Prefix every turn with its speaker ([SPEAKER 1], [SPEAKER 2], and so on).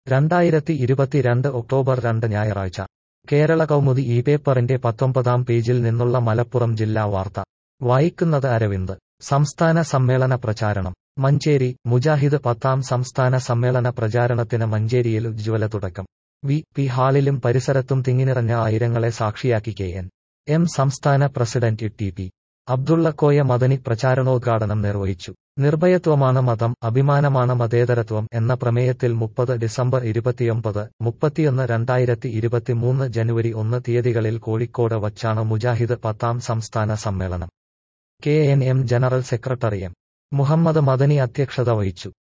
[SPEAKER 1] രണ്ടായിരത്തി ഇരുപത്തിരണ്ട് ഒക്ടോബർ രണ്ട് ഞായറാഴ്ച കേരള കൗമുദി ഈ പേപ്പറിന്റെ പത്തൊമ്പതാം പേജിൽ നിന്നുള്ള മലപ്പുറം ജില്ലാ വാർത്ത വായിക്കുന്നത് അരവിന്ദ് സംസ്ഥാന സമ്മേളന പ്രചാരണം മഞ്ചേരി മുജാഹിദ് പത്താം സംസ്ഥാന സമ്മേളന പ്രചാരണത്തിന് മഞ്ചേരിയിൽ ഉജ്ജ്വല തുടക്കം വി പി ഹാളിലും പരിസരത്തും തിങ്ങിനിറഞ്ഞ ആയിരങ്ങളെ സാക്ഷിയാക്കി കെ എൻ എം സംസ്ഥാന president T P Abdullakoya Madani പ്രചാരണോദ്ഘാടനം നിർവഹിച്ചു നിർഭയത്വമാണ് മതം അഭിമാനമാണ് മതേതരത്വം എന്ന പ്രമേയത്തിൽ മുപ്പത് ഡിസംബർ ഇരുപത്തിയൊമ്പത് മുപ്പത്തിയൊന്ന് രണ്ടായിരത്തി ഇരുപത്തിമൂന്ന് ജനുവരി ഒന്ന് തീയതികളിൽ കോഴിക്കോട് വച്ചാണ് മുജാഹിദ് പത്താം സംസ്ഥാന സമ്മേളനം K N M general secretary M Muhammad Madani അധ്യക്ഷത വഹിച്ചു